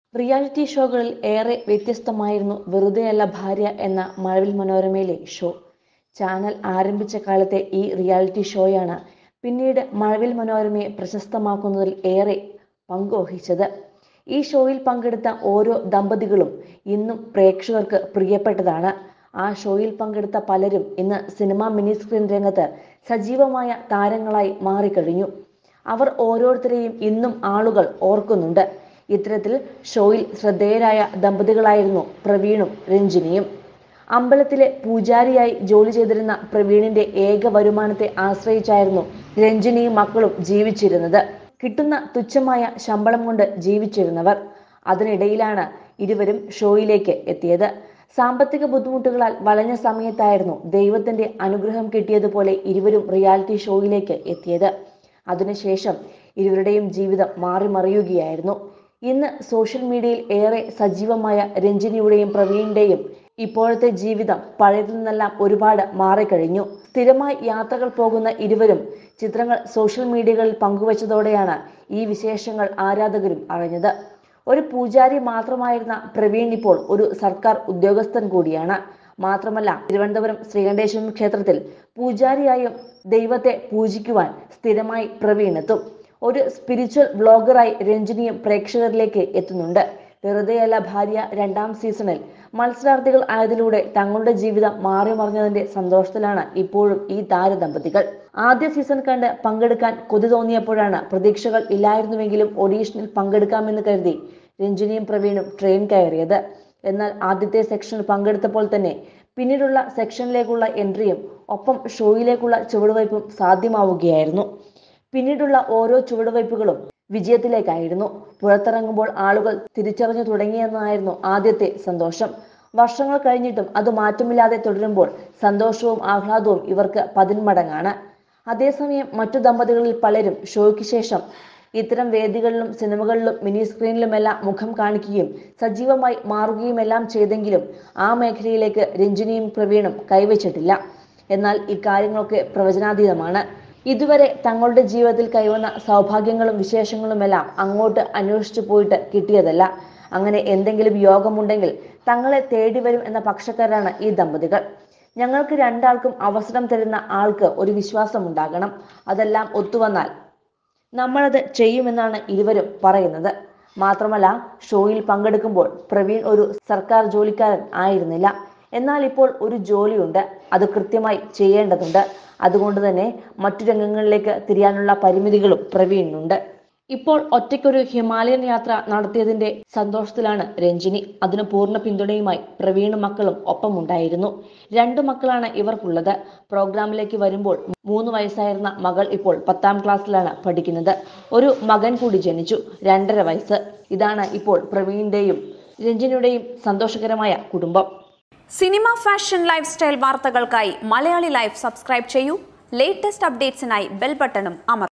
reality ഷോകളിൽ ഏറെ വ്യത്യസ്തമായിരുന്നു വെറുതെയല്ല ഭാര്യ എന്ന മഴവിൽ മനോരമയിലെ ഷോ ചാനൽ ആരംഭിച്ച കാലത്തെ ഈ റിയാലിറ്റി ഷോയാണ് പിന്നീട് മഴവിൽ മനോരമയെ പ്രശസ്തമാക്കുന്നതിൽ ഏറെ പങ്കുവഹിച്ചത് ഈ ഷോയിൽ പങ്കെടുത്ത ഓരോ ദമ്പതികളും ഇന്നും പ്രേക്ഷകർക്ക് പ്രിയപ്പെട്ടതാണ് ആ ഷോയിൽ പങ്കെടുത്ത പലരും ഇന്ന് സിനിമാ മിനി സ്ക്രീൻ രംഗത്ത് സജീവമായ താരങ്ങളായി മാറിക്കഴിഞ്ഞു അവർ ഓരോരുത്തരെയും ഇന്നും ആളുകൾ ഓർക്കുന്നുണ്ട് ഇത്തരത്തിൽ ഷോയിൽ ശ്രദ്ധേയരായ ദമ്പതികളായിരുന്നു പ്രവീണും രഞ്ജിനിയും അമ്പലത്തിലെ പൂജാരിയായി ജോലി ചെയ്തിരുന്ന പ്രവീണിന്റെ ഏക വരുമാനത്തെ ആശ്രയിച്ചായിരുന്നു രഞ്ജിനിയും മക്കളും ജീവിച്ചിരുന്നത് കിട്ടുന്ന തുച്ഛമായ ശമ്പളം കൊണ്ട് ജീവിച്ചിരുന്നവർ അതിനിടയിലാണ് ഇരുവരും ഷോയിലേക്ക് എത്തിയത് സാമ്പത്തിക ബുദ്ധിമുട്ടുകളാൽ വളഞ്ഞ സമയത്തായിരുന്നു ദൈവത്തിന്റെ അനുഗ്രഹം കിട്ടിയതുപോലെ ഇരുവരും റിയാലിറ്റി ഷോയിലേക്ക് എത്തിയത് അതിനുശേഷം ഇരുവരുടെയും ജീവിതം മാറിമറിയുകയായിരുന്നു ഇന്ന് സോഷ്യൽ മീഡിയയിൽ ഏറെ സജീവമായ രഞ്ജിനിയുടെയും പ്രവീണിന്റെയും ഇപ്പോഴത്തെ ജീവിതം പഴയതിൽ നിന്നെല്ലാം ഒരുപാട് മാറിക്കഴിഞ്ഞു സ്ഥിരമായി യാത്രകൾ പോകുന്ന ഇരുവരും ചിത്രങ്ങൾ സോഷ്യൽ മീഡിയകളിൽ പങ്കുവച്ചതോടെയാണ് ഈ വിശേഷങ്ങൾ ആരാധകരും അറിഞ്ഞത് ഒരു പൂജാരി മാത്രമായിരുന്ന പ്രവീൺ ഇപ്പോൾ ഒരു സർക്കാർ ഉദ്യോഗസ്ഥൻ കൂടിയാണ് മാത്രമല്ല തിരുവനന്തപുരം ശ്രീകണ്ഠേശ്വരം ക്ഷേത്രത്തിൽ പൂജാരിയായും ദൈവത്തെ പൂജിക്കുവാൻ സ്ഥിരമായി പ്രവീൺ എത്തും ഒരു സ്പിരിച്വൽ വ്ളോഗറായി രഞ്ജിനിയും പ്രേക്ഷകരിലേക്ക് എത്തുന്നുണ്ട് വെറുതെയല്ല ഭാര്യ രണ്ടാം സീസണിൽ മത്സരാർത്ഥികൾ ആയതിലൂടെ തങ്ങളുടെ ജീവിതം മാറി മറിഞ്ഞതിന്റെ സന്തോഷത്തിലാണ് ഇപ്പോഴും ഈ താരദമ്പതികൾ ആദ്യ സീസൺ കണ്ട് പങ്കെടുക്കാൻ കൊതി തോന്നിയപ്പോഴാണ് പ്രതീക്ഷകൾ ഇല്ലായിരുന്നുവെങ്കിലും ഓഡീഷനിൽ പങ്കെടുക്കാമെന്ന് കരുതി രഞ്ജിനിയും പ്രവീണും ട്രെയിൻ കയറിയത് എന്നാൽ ആദ്യത്തെ സെക്ഷനിൽ പങ്കെടുത്തപ്പോൾ തന്നെ പിന്നീടുള്ള സെക്ഷനിലേക്കുള്ള എൻട്രിയും ഒപ്പം ഷോയിലേക്കുള്ള ചുവടുവയ്പും സാധ്യമാവുകയായിരുന്നു പിന്നീടുള്ള ഓരോ ചുവടുവയ്പ്പുകളും വിജയത്തിലേക്കായിരുന്നു പുറത്തിറങ്ങുമ്പോൾ ആളുകൾ തിരിച്ചറിഞ്ഞു തുടങ്ങിയെന്നായിരുന്നു ആദ്യത്തെ സന്തോഷം വർഷങ്ങൾ കഴിഞ്ഞിട്ടും അത് മാറ്റമില്ലാതെ തുടരുമ്പോൾ സന്തോഷവും ആഹ്ലാദവും ഇവർക്ക് പതിന്മടങ്ങാണ് അതേസമയം മറ്റു ദമ്പതികളിൽ പലരും ഷോയ്ക്ക് ശേഷം ഇത്തരം വേദികളിലും സിനിമകളിലും മിനി സ്ക്രീനിലുമെല്ലാം മുഖം കാണിക്കുകയും സജീവമായി മാറുകയുമെല്ലാം ചെയ്തെങ്കിലും ആ മേഖലയിലേക്ക് രഞ്ജിനിയും പ്രവീണും കൈവച്ചിട്ടില്ല എന്നാൽ ഇക്കാര്യങ്ങളൊക്കെ പ്രവചനാതീതമാണ് ഇതുവരെ തങ്ങളുടെ ജീവിതത്തിൽ കൈവന്ന സൗഭാഗ്യങ്ങളും വിശേഷങ്ങളുമെല്ലാം അങ്ങോട്ട് അന്വേഷിച്ചു പോയിട്ട് കിട്ടിയതല്ല അങ്ങനെ എന്തെങ്കിലും യോഗമുണ്ടെങ്കിൽ തങ്ങളെ തേടി വരും എന്ന പക്ഷക്കാരാണ് ഈ ദമ്പതികൾ ഞങ്ങൾക്ക് രണ്ടാൾക്കും അവസരം തരുന്ന ആൾക്ക് ഒരു വിശ്വാസം ഉണ്ടാകണം അതെല്ലാം ഒത്തുവന്നാൽ നമ്മളത് ചെയ്യുമെന്നാണ് ഇരുവരും പറയുന്നത് മാത്രമല്ല ഷോയിൽ പങ്കെടുക്കുമ്പോൾ പ്രവീൺ ഒരു സർക്കാർ ജോലിക്കാരൻ ആയിരുന്നില്ല എന്നാൽ ഇപ്പോൾ ഒരു ജോലിയുണ്ട് അത് കൃത്യമായി ചെയ്യേണ്ടതുണ്ട് അതുകൊണ്ട് തന്നെ മറ്റു രംഗങ്ങളിലേക്ക് തിരിയാനുള്ള പരിമിതികളും പ്രവീണിനുണ്ട് ഇപ്പോൾ ഒറ്റയ്ക്കൊരു ഹിമാലയൻ യാത്ര നടത്തിയതിന്റെ സന്തോഷത്തിലാണ് രഞ്ജിനി അതിന് പൂർണ്ണ പിന്തുണയുമായി പ്രവീണും മക്കളും ഒപ്പമുണ്ടായിരുന്നു രണ്ടു മക്കളാണ് ഇവർക്കുള്ളത് പ്രോഗ്രാമിലേക്ക് വരുമ്പോൾ മൂന്ന് വയസ്സായിരുന്ന മകൾ ഇപ്പോൾ പത്താം ക്ലാസ്സിലാണ് പഠിക്കുന്നത് ഒരു മകൻ കൂടി ജനിച്ചു രണ്ടര വയസ്സ് ഇതാണ് ഇപ്പോൾ പ്രവീണിന്റെയും രഞ്ജിനിയുടെയും സന്തോഷകരമായ കുടുംബം സിനിമ ഫാഷൻ ലൈഫ് സ്റ്റൈൽ വാർത്തകൾക്കായി മലയാളി ലൈഫ് സബ്സ്ക്രൈബ് ചെയ്യൂ ലേറ്റസ്റ്റ് അപ്ഡേറ്റ്സിനായി ബെൽ ബട്ടണും അമർ